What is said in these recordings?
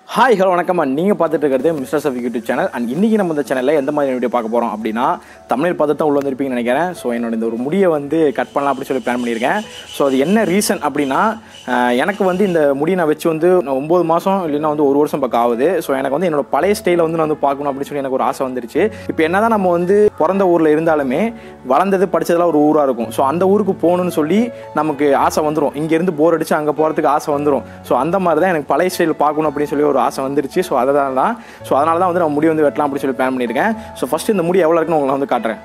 Hi hello வணக்கம் நீங்கள் பார்த்துட்டு இருக்கிறது mister Safiq YouTube channel and இன்றைக்கி நம்ம இந்த சேனலில் எந்த மாதிரி வீடியோ பார்க்க போகிறோம் அப்படின்னா தமிழ் பார்த்து தான் உள்ள வந்திருப்பீங்கன்னு நினைக்கிறேன் ஸோ என்னோட இந்த ஒரு முடியை வந்து கட் பண்ணலாம் அப்படின்னு சொல்லி பிளான் பண்ணியிருக்கேன் ஸோ அது என்ன ரீசன் அப்படின்னா அஹ், எனக்கு வந்து இந்த முடியை நான் வச்சு வந்து நான் ஒம்பது மாதம் இல்லைன்னா வந்து ஒரு வருஷம் பக்கம் ஆகுது ஸோ எனக்கு வந்து என்னோட பழைய ஸ்டைலை வந்து நான் வந்து பார்க்கணும் அப்படின்னு சொல்லி எனக்கு ஒரு ஆசை வந்துருச்சு இப்போ என்ன தான் நம்ம வந்து பிறந்த ஊரில் இருந்தாலுமே வளர்ந்தது படித்ததெல்லாம் ஒரு ஊராக இருக்கும் ஸோ அந்த ஊருக்கு போகணும்னு சொல்லி நமக்கு ஆசை வந்துடும் இங்கேருந்து போர் அடிச்சு அங்கே போகிறதுக்கு ஆசை வந்துடும் ஸோ அந்த மாதிரி தான் எனக்கு பழைய ஸ்டைல் பார்க்கணும் அப்படின்னு சொல்லி ஒரு ஆசை வந்துருச்சு ஸோ அதனால தான் ஸோ அதனால தான் வந்து நான் முடி வந்து வெட்டலாம் அப்படின்னு சொல்லி பிளான் பண்ணியிருக்கேன் ஸோ ஃபஸ்ட்டு இந்த முடி எவ்வளோ இருக்குன்னு உங்களை வந்து காட்டுறேன்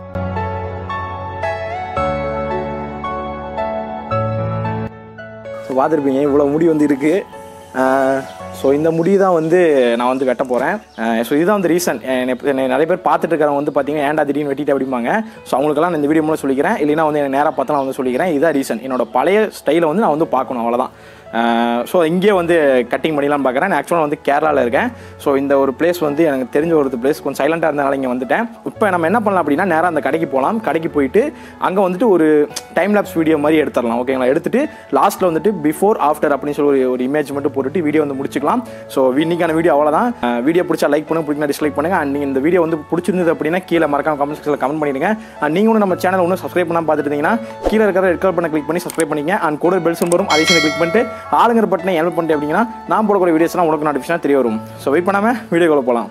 ஸோ பார்த்துருப்பீங்க இவ்வளோ முடி வந்து இருக்குது ஸோ இந்த முடி தான் வந்து நான் வந்து வெட்ட போகிறேன் ஸோ இதுதான் வந்து ரீசன் என்னை நிறைய பேர் பார்த்துட்டு இருக்கிறவங்க வந்து பார்த்தீங்கன்னா ஏன்டா திடீர்னு வெட்டிட்டு அப்படிம்பாங்க ஸோ அவங்களுக்கெல்லாம் நான் இந்த வீடியோ மூலம் சொல்லிக்கிறேன் இல்லைன்னா வந்து எனக்கு நேராக பார்த்தா நான் வந்து சொல்லிக்கிறேன் இதுதான் ரீசன் என்னோட பழைய ஸ்டைலை வந்து நான் வந்து பார்க்கணும் அவ்வளோதான் ஸோ இங்கேயே வந்து கட்டிங் பண்ணிடலாம் பார்க்குறேன் நான் ஆக்சுவலாக வந்து கேரளாவில் இருக்கேன் ஸோ இந்த ஒரு பிளேஸ் வந்து எனக்கு தெரிஞ்ச ஒரு பிளேஸ் கொஞ்சம் சைலண்டாக இருந்தனால இங்கே வந்துட்டேன் இப்போ நம்ம என்ன பண்ணலாம் அப்படின்னா நேராக அந்த கடைக்கு போகலாம் கடைக்கு போயிட்டு அங்கே வந்துட்டு ஒரு டைம் லேப்ஸ் வீடியோ மாதிரி எடுத்துடலாம் ஓகேங்களா எடுத்துட்டு லாஸ்ட்டில் வந்துட்டு பிஃபோர் ஆஃப்டர் அப்படின்னு சொல்லி ஒரு- ஒரு இமேஜ் மட்டும் போட்டுட்டு வீடியோ வந்து முடிச்சுக்கலாம் ஸோ இன்னைக்கான வீடியோ அவ்வளோதான் வீடியோ பிடிச்சா லைக் பண்ணுங்க பிடிக்கா டிஸ்லைக் பண்ணுங்க அண்ட் நீங்கள் இந்த வீடியோ வந்து பிடிச்சிருந்தது அப்படின்னா கீழே மறக்காம கமெண்ட் செக்ஷனில் கமெண்ட் பண்ணிடுங்க அண்ட் நீங்கள் ஒன்று நம்ம சேனல் ஒன்றும் சப்ஸ்கிரைப் பண்ணாம பார்த்துட்டு இருந்தீங்கன்னா கீழே இருக்கிற ரெட் கலர் பண்ண கிளிக் பண்ணி சப்ஸ்கிரைப் பண்ணிங்க அண்ட் கூட பெல் சிம்பல் வரும் அதை கிளிக் பண்ணிட்டு ஆளுங்கிற பட்டனை ஹெல்ப் பண்ணிட்டு அப்படிங்கன்னா நான் போடக்கூடிய வீடியோஸ்லாம் உனக்கு நோட்டிஃபிகேஷன் தெரிய வரும் ஸோ வெயிட் பண்ணாமல் வீடியோக்குள்ள போகலாம்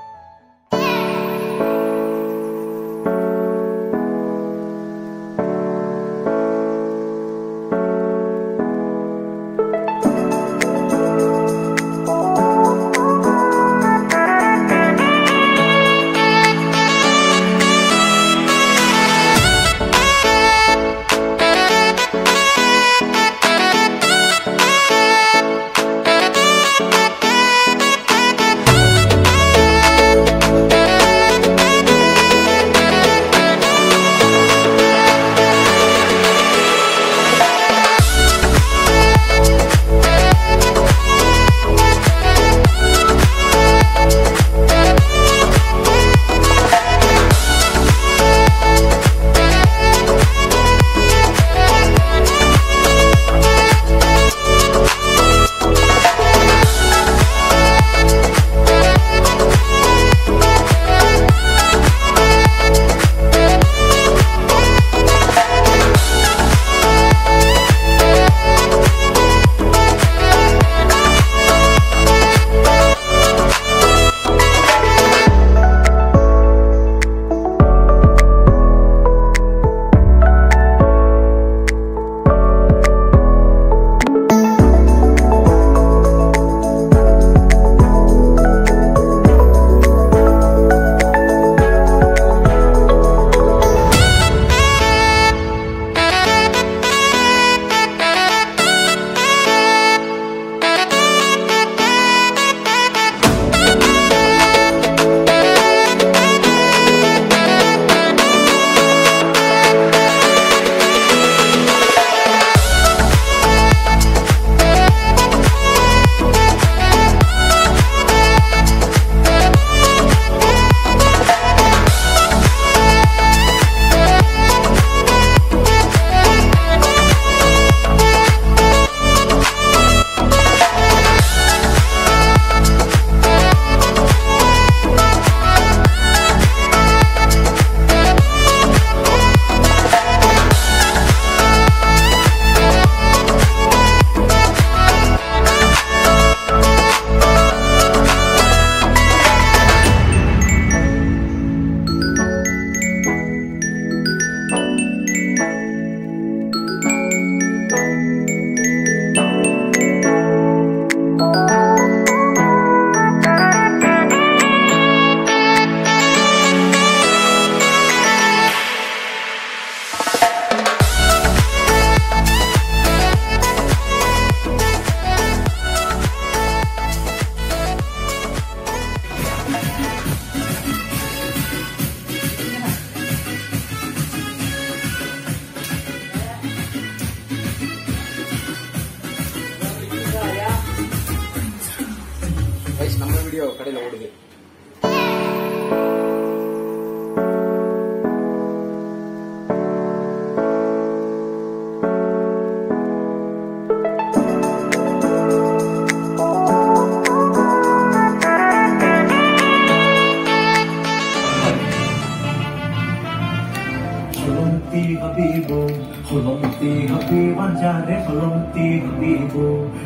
வீடியோ கடையில் ஓடுது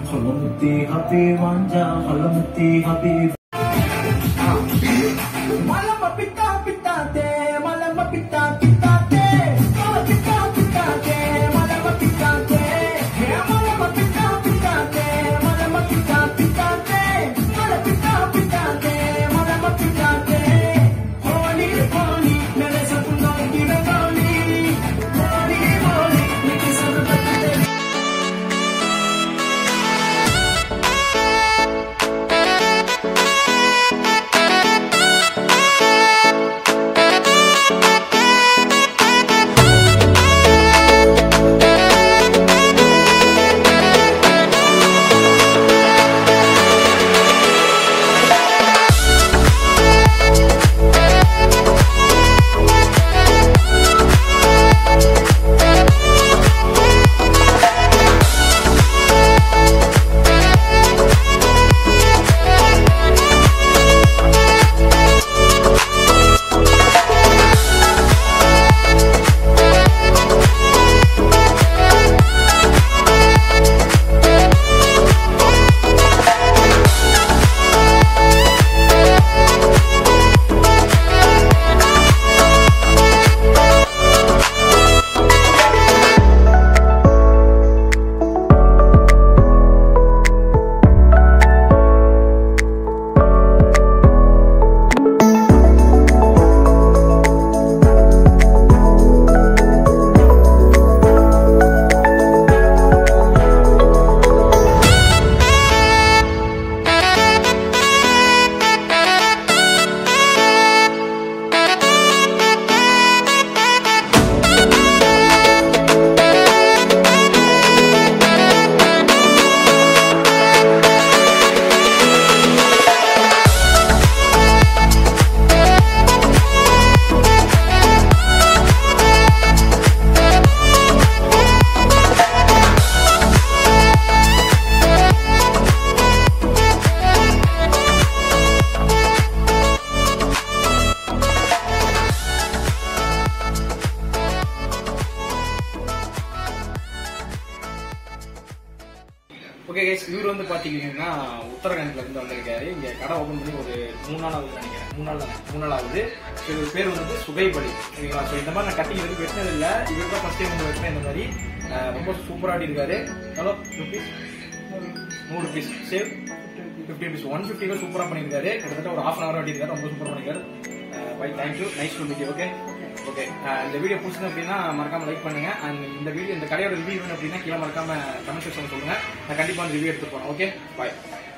حلمتي حبيب عنجا حلمتي حبيب Malama pita pita te, malama pita pita te, malama pita pita te, malama pita te, yeah malama pita pita te, malama pita pita te, malama pita pita te, malama pita te. Holy holy, mere sapno ki regoli, holy holy, mere sapno ki regoli. Okay guys இவர் வந்து பாத்தீங்கன்னா உத்தரகாண்ட்ல இருந்து வந்திருக்காரு இங்க கடை open பண்ணி ஒரு மூணு நாள் ஆகுது நினைக்கிறேன் மூணு நாள் தானே மூணு நாள் ஆகுது So, இவர் பேர் வந்து சுகைபலி சரிங்களா ஸோ இந்த மாதிரி நான் கட்டிங் வந்து வெட்டினது இல்லை இவர் தான் ஃபர்ஸ்ட் டைம் வெட்டினேன் இந்த மாதிரி அஹ் ரொம்ப சூப்பரா ஆடி இருக்காரு ஹலோ ருபீஸ் நூறு rupees save fifty rupees one fifty சூப்பரா பண்ணியிருக்காரு கிட்டத்தட்ட ஒரு ஹாஃப் அன் ஹவர் ஆடிருக்காரு ரொம்ப சூப்பரா பண்ணிருக்காரு bye thank you nice to meet okay okay இந்த வீடியோ பிடிச்சது அப்படின்னா மறக்காம லைக் பண்ணுங்க அண்ட் இந்த வீடியோ இந்த கடையோட ரிவ்யூ வேணும் அப்படின்னா கீழே மறக்காம கமெண்ட் செக்ஷன் சொல்லுங்க நான் கண்டிப்பா அந்த ரிவ்யூ எடுத்து போறேன் ஓகே பாய்